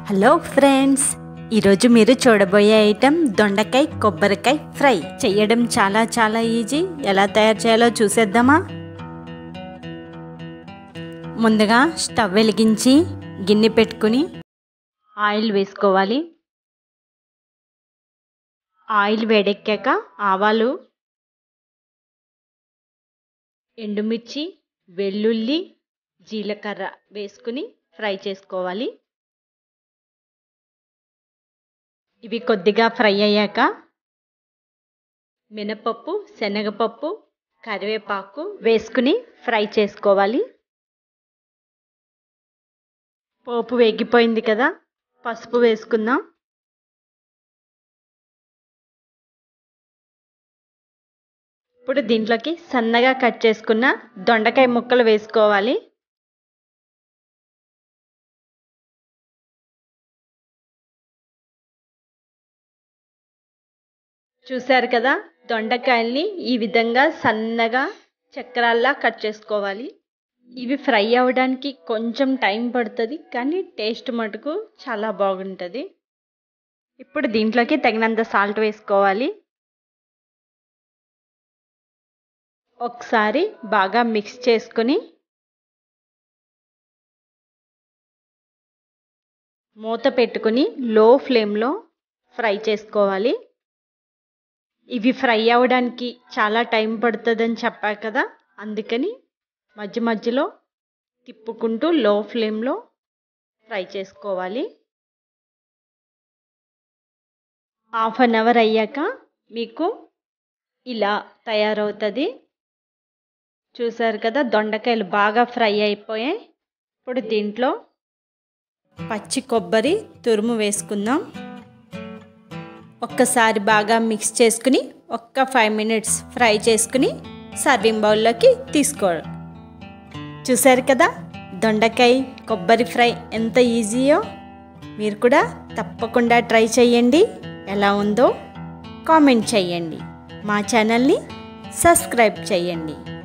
hello friends ఈరోజు మీరు చూడబోయే ఐటెం దొండకాయ కొబ్బరికాయ ఫ్రై చేయడం చాలా చాలా ఈజీ ఎలా తయారు చేయాలో చూసేద్దామా ముందుగా స్టవ్ వెలిగించి గిన్నె పెట్టుకుని ఆయిల్ వేసుకోవాలి ఆయిల్ వేడెక్కాక ఆవాలు ఎండుమిర్చి వెల్లుల్లి జీలకర్ర వేసుకుని ఫ్రై చేసుకోవాలి ఇవి కొద్దిగా ఫ్రై అయ్యాక మినపప్పు శనగపప్పు కరివేపాకు వేసుకుని ఫ్రై చేసుకోవాలి పోపు వేగిపోయింది కదా పసుపు వేసుకుందాం ఇప్పుడు దీంట్లోకి సన్నగా కట్ చేసుకున్న దొండకాయ ముక్కలు వేసుకోవాలి చూశారు కదా దొండకాయల్ని ఈ విధంగా సన్నగా చక్రాల్లా కట్ చేసుకోవాలి ఇవి ఫ్రై అవ్వడానికి కొంచెం టైం పడుతుంది కానీ టేస్ట్ మటుకు చాలా బాగుంటుంది ఇప్పుడు దీంట్లోకి తగినంత సాల్ట్ వేసుకోవాలి ఒకసారి బాగా మిక్స్ చేసుకుని మూత పెట్టుకుని లో ఫ్లేమ్లో ఫ్రై చేసుకోవాలి ఇవి ఫ్రై అవ్వడానికి చాలా టైం పడుతుందని చెప్పా కదా అందుకని మధ్య మధ్యలో తిప్పుకుంటూ లో ఫ్లేమ్లో ఫ్రై చేసుకోవాలి హాఫ్ అన్ అవర్ అయ్యాక మీకు ఇలా తయారవుతుంది చూసారు కదా దొండకాయలు బాగా ఫ్రై అయిపోయాయి ఇప్పుడు దీంట్లో పచ్చి కొబ్బరి తురుము వేసుకుందాం ఒక్కసారి బాగా మిక్స్ చేసుకుని ఒక్క ఫైవ్ మినిట్స్ ఫ్రై చేసుకుని సర్వింగ్ బౌల్లోకి తీసుకోవడం చూసారు కదా దొండకాయ కొబ్బరి ఫ్రై ఎంత ఈజీయో మీరు కూడా తప్పకుండా ట్రై చేయండి ఎలా ఉందో కామెంట్ చేయండి మా ఛానల్ని సబ్స్క్రైబ్ చేయండి